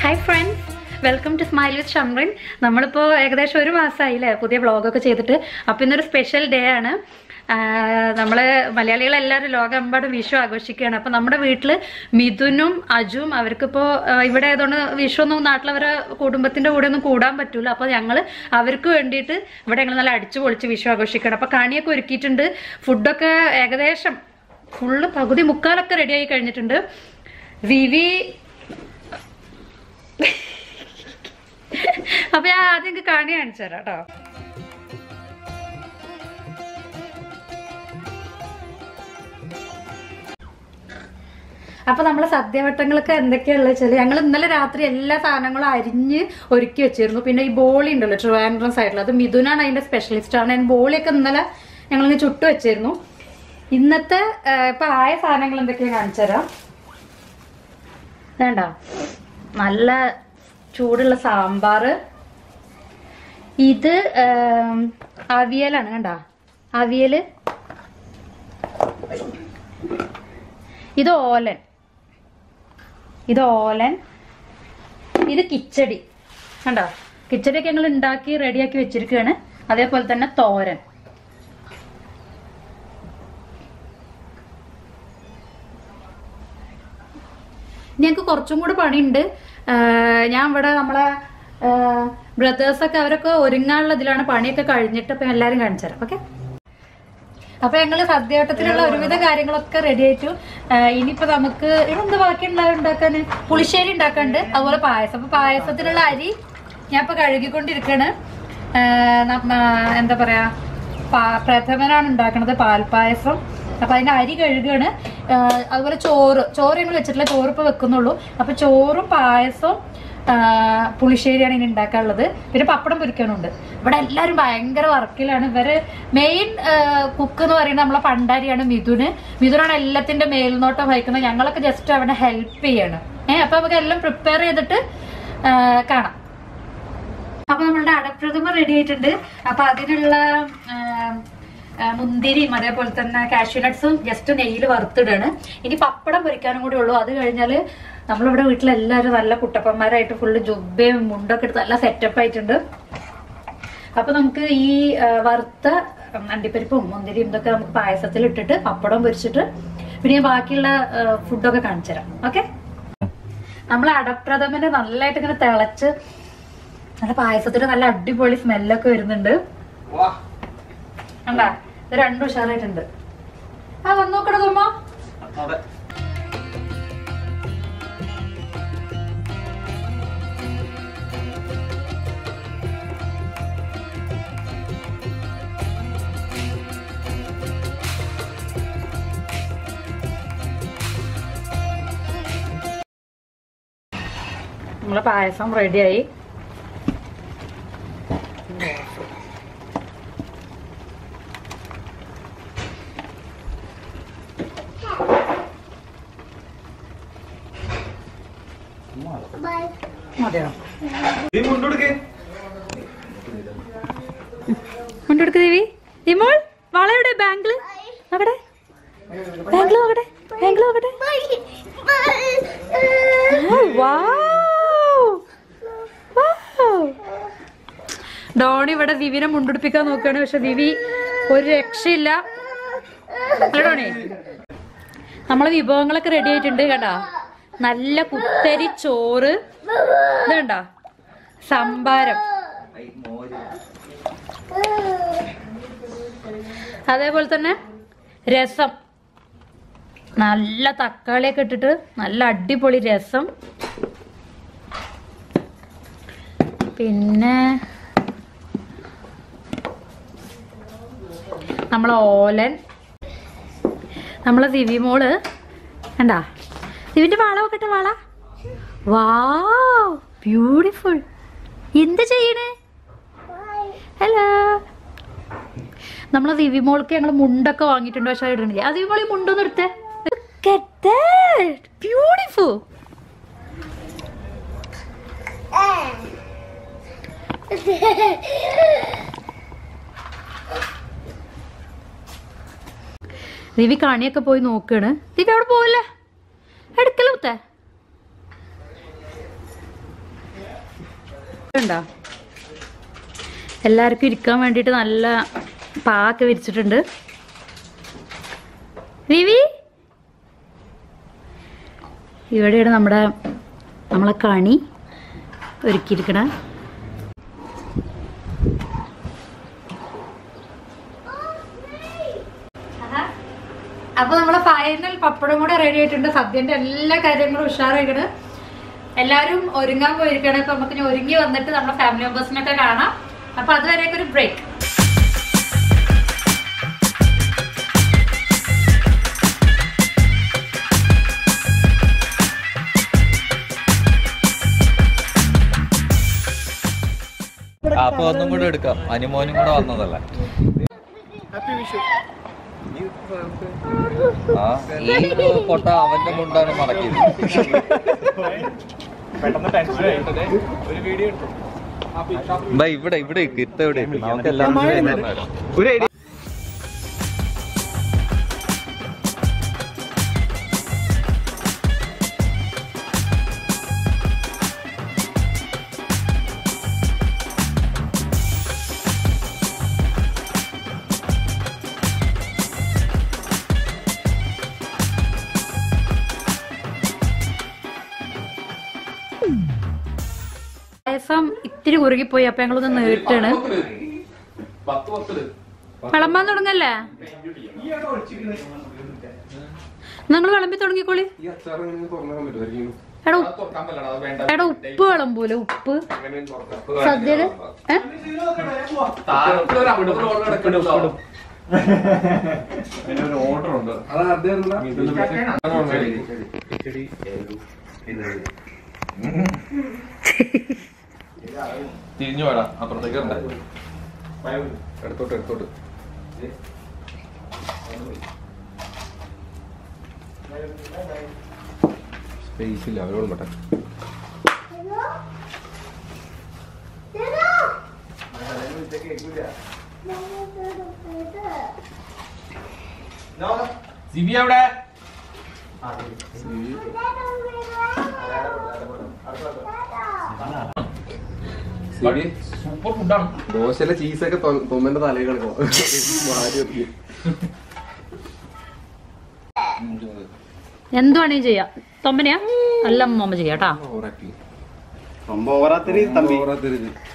Hi friends welcome to smile with Shamrin നമ്മളിപ്പോൾ ഏകദേശം ഒരു മാസമായില്ലേ പുതിയ വ്ളോഗൊക്കെ ചെയ്തിട്ട് അപ്പോൾ ഇന്നൊരു സ്പെഷ്യൽ ഡേ ആണ് നമ്മൾ മലയാളികളെല്ലാവരും ലോകമെമ്പാടും വിഷു ആഘോഷിക്കുകയാണ് അപ്പോൾ നമ്മുടെ വീട്ടിൽ മിഥുനും അജുവും അവർക്കിപ്പോൾ ഇവിടെ ആയതുകൊണ്ട് വിഷു ഒന്നും നാട്ടിലവരെ കുടുംബത്തിൻ്റെ കൂടെ ഒന്നും കൂടാൻ പറ്റൂല അപ്പോൾ ഞങ്ങൾ അവർക്ക് വേണ്ടിയിട്ട് ഇവിടെ ഞങ്ങൾ നല്ല അടിച്ചു പൊളിച്ച് വിഷു ആഘോഷിക്കണം അപ്പോൾ കണിയൊക്കെ ഒരുക്കിയിട്ടുണ്ട് ഫുഡൊക്കെ ഏകദേശം ഫുള്ള് പകുതി മുക്കാലൊക്കെ റെഡിയായി കഴിഞ്ഞിട്ടുണ്ട് വിവി അപ്പൊ ഞാൻ ആദ്യം എനിക്ക് കാണി കാണിച്ചു തരാം കേട്ടോ അപ്പൊ നമ്മളെ സദ്യവട്ടങ്ങളൊക്കെ എന്തൊക്കെയാണെന്ന് വെച്ചാൽ ഞങ്ങൾ ഇന്നലെ രാത്രി എല്ലാ സാധനങ്ങളും അരിഞ്ഞ് ഒരുക്കി വെച്ചിരുന്നു പിന്നെ ഈ ബോളി ഉണ്ടല്ലോ ട്രിവാൻഡ്രം സൈഡിൽ അത് മിഥുനാണ് അതിന്റെ സ്പെഷ്യലിസ്റ്റ് ആണ് ഞാൻ ബോളിയൊക്കെ ഇന്നലെ ഞങ്ങൾ ചുട്ടു വെച്ചിരുന്നു ഇന്നത്തെ ആ, ഇപ്പൊ ആയ സാധനങ്ങൾ എന്തൊക്കെയാ കാണിച്ചു തരാം വേണ്ട നല്ല ചൂടുള്ള സാമ്പാറ് ഇത് ആം, അവിയലാണ് കണ്ട അവിയല് ഇത് ഓലൻ ഇത് ഓലൻ ഇത് കിച്ചടി കണ്ടോ കിച്ചടിയൊക്കെ ഞങ്ങൾ ഉണ്ടാക്കി റെഡിയാക്കി വെച്ചിരിക്കുകയാണ് അതേപോലെ തന്നെ തോരൻ ഞങ്ങൾക്ക് കുറച്ചും കൂടി പണിയുണ്ട് ആഹ് ഞാൻ ഇവിടെ നമ്മളെ ബ്രദേഴ്സൊക്കെ അവരൊക്കെ ഒരുങ്ങാനുള്ള ഇതിലാണ് പണിയൊക്കെ കഴിഞ്ഞിട്ട് അപ്പൊ എല്ലാരും കാണിച്ചു തരാം ഓക്കെ അപ്പൊ ഞങ്ങള് സദ്യവട്ടത്തിനുള്ള ഒരുവിധ കാര്യങ്ങളൊക്കെ റെഡി ആയിട്ടു ആഹ് ഇനിയിപ്പോ നമുക്ക് ഇതെന്ത് ബാക്കി ഉണ്ടാക്കാൻ പുളിശ്ശേരി ഉണ്ടാക്കാണ്ട് അതുപോലെ പായസം അപ്പൊ പായസത്തിനുള്ള അരി ഞാൻ ഇപ്പൊ കഴുകിക്കൊണ്ടിരിക്കാണ് ആഹ് നമ്മ- എന്താ പറയാ പാ- പ്രഥമനാണ് ഉണ്ടാക്കണത് പാൽപ്പായസം അപ്പൊ അതിന്റെ അരി കഴുകുകയാണ് ആഹ് അതുപോലെ ചോറ് ചോറ് ഞങ്ങൾ വെച്ചിട്ടില്ല ചോറ് ഇപ്പൊ വെക്കുന്നുള്ളൂ അപ്പൊ ചോറും പായസവും ആഹ് പുളിശ്ശേരിയാണ് ഇനി ഉണ്ടാക്കാനുള്ളത് പിന്നെ പപ്പടം പൊരിക്കാനുണ്ട് ഇവിടെ എല്ലാവരും ഭയങ്കര വർക്കിലാണ് ഇവര് മെയിൻ കുക്ക് എന്ന് പറയുന്നത് നമ്മളെ പണ്ടാരിയാണ് മിഥുന് മിഥുനാണ് എല്ലാത്തിന്റെ മേൽനോട്ടം വഹിക്കുന്നത് ഞങ്ങളൊക്കെ ജസ്റ്റ് അവനെ ഹെൽപ്പ് ചെയ്യാണ് ഏഹ് അപ്പൊ നമുക്ക് എല്ലാം പ്രിപ്പയർ ചെയ്തിട്ട് ആഹ് കാണാം അപ്പൊ നമ്മളുടെ അടപ്രഥമ റെഡി ആയിട്ടുണ്ട് അപ്പൊ അതിനുള്ള ആം, ആ, മുന്തിരിയും അതേപോലെ തന്നെ കാഷ്യൂ നട്ട്സും ജസ്റ്റ് നെയ്യിൽ വറുത്തിടാണ് ഇനി പപ്പടം പൊരിക്കാനും കൂടി ഉള്ളൂ അത് കഴിഞ്ഞാല് നമ്മളിവിടെ വീട്ടിലെല്ലാവരും നല്ല കുട്ടപ്പന്മാരായിട്ട് ഫുള്ള് ജുബയും മുണ്ടൊക്കെ എടുത്ത് നല്ല സെറ്റപ്പ് ആയിട്ടുണ്ട് അപ്പൊ നമുക്ക് ഈ ആ, വറുത്ത ഉം, അണ്ടിപ്പരിപ്പും മുന്തിരിയും ഇതൊക്കെ നമുക്ക് പായസത്തിൽ ഇട്ടിട്ട് പപ്പടം പൊരിച്ചിട്ട് പിന്നെ ഞാൻ ബാക്കിയുള്ള ആ, ഫുഡൊക്കെ കാണിച്ചു തരാം ഓക്കെ നമ്മൾ അടപ്രഥമന് നല്ലതായിട്ട് ഇങ്ങനെ തിളച്ച് നല്ല പായസത്തിന് നല്ല അടിപൊളി സ്മെല്ലൊക്കെ വരുന്നുണ്ട് കണ്ടാ ഇത് രണ്ടും ഉഷാറായിട്ടുണ്ട് ആ വന്നു നോക്കണ തുമ്മ നമ്മളെ പായസം റെഡിയായി മതിയോ നീ മുണ്ടെടുക്കേ കൊണ്ടുകൊടുക്ക് ദേവി ഇമോൾ വളയുടെ ബാങ്കിള് അവിടെ ബാങ്കിള് നോക്കട്ടെ ബാങ്കിള് നോക്കട്ടെ ഡോണി ഇവിടെ ദിവ്യനെ മുണ്ടുടിപ്പിക്കാൻ നോക്കുകയാണ് പക്ഷെ ദിവി ഒരു രക്ഷയില്ല അല്ല ഡോണി നമ്മളെ വിഭവങ്ങളൊക്കെ റെഡി ആയിട്ടുണ്ട് കേട്ടാ നല്ല കുത്തരി ചോറ് ഇത് കണ്ടോ സംഭാരം അതേപോലെ തന്നെ രസം നല്ല തക്കാളിയൊക്കെ ഇട്ടിട്ട് നല്ല അടിപൊളി രസം പിന്നെ നമ്മളെ ഓലൻ നമ്മളെ ദിവി മോള് കണ്ടാ ദിവ്യന്റെ വള നോക്കട്ടെ വള വാ ബ്യൂട്ടിഫുൾ എന്ത് ചെയ്യണേ ഹലോ നമ്മളെ ദിവ്യമോൾക്ക് ഞങ്ങൾ മുണ്ടൊക്കെ വാങ്ങിയിട്ടുണ്ട് പക്ഷെ അത് ഇടണില്ല ആ ദിവ്യമോൾ ഈ മുണ്ടൊന്നും എടുത്തേ ബ്യൂട്ടിഫുൾ ദിവി കണിയൊക്കെ പോയി നോക്കാണ് ദിവി അവിടെ പോവല്ലേ എടുക്കല മുത്തേ ഉണ്ടോ എല്ലാവർക്കും ഇരിക്കാൻ വേണ്ടിയിട്ട് നല്ല പാക്കെ വിരിച്ചിട്ടുണ്ട് വിവി ഇവിടെയാണ് നമ്മുടെ നമ്മളെ കണി ഒരുക്കിയിരിക്കണ അപ്പൊ നമ്മളെ ഫൈനൽ പപ്പടം കൂടെ റെഡി ആയിട്ടുണ്ട് സദ്യന്റെ എല്ലാ കാര്യങ്ങളും ഉഷാറായിക്കണ് എല്ലാവരും ഒരുങ്ങാൻ പോയിരിക്കണം അപ്പൊ നമുക്ക് ഇനി ഒരുങ്ങി വന്നിട്ട് നമ്മുടെ ഫാമിലി മെമ്പേഴ്സിനൊക്കെ കാണാം അപ്പൊ അതുവരെയൊക്കെ ഒരു ബ്രേക്ക് അപ്പൊ ഒന്നും കൂടെ എടുക്കാം അനുമോനും കൂടെ വന്നതല്ലേ ആ ഈ പൊട്ട അവന്റെ മുണ്ടാണ് മടക്കിയത് ബൈ ഇവിടെ ഇവിടെ കിട്ട ഇവിടെ നമുക്ക് എല്ലാവർക്കും പായസം ഇത്തിരി കുറുകിപ്പോയി അപ്പൊ ഞങ്ങളൊന്ന് നീട്ടാണ് വിളമ്പാൻ തുടങ്ങല്ലേ നിങ്ങൾ വിളമ്പി തുടങ്ങിക്കോളി എടാ ഉപ്പ്- എടാ ഉപ്പ് വിളമ്പൂല ഉപ്പ് സദ്യയില് ഏ? ഓർഡർ ഉണ്ട് തിരിഞ്ഞു വേടാ അപ്പുറത്തേക്ക് ഉണ്ട് എടുത്തോട്ട് എടുത്തോട്ട് സ്പേസ് ഇല്ല അവരോട് പറ്റേ സിബി അവിടെ സൂപ്പർ ഫുഡാണ് ദോശയിലെ ചീസൊക്കെ തൊമ്മന്റെ തലയിൽ കിടക്കും മാറി വെക്കും. എന്ത് വേണേലും ചെയ്യാം തൊമ്മനെയാ നല്ല അമ്മ ചെയ്യാം കേട്ടാ ഓവറാക്കി ரொம்ப ஓராத்திரி தம்பி ഓവറാക്കരുത്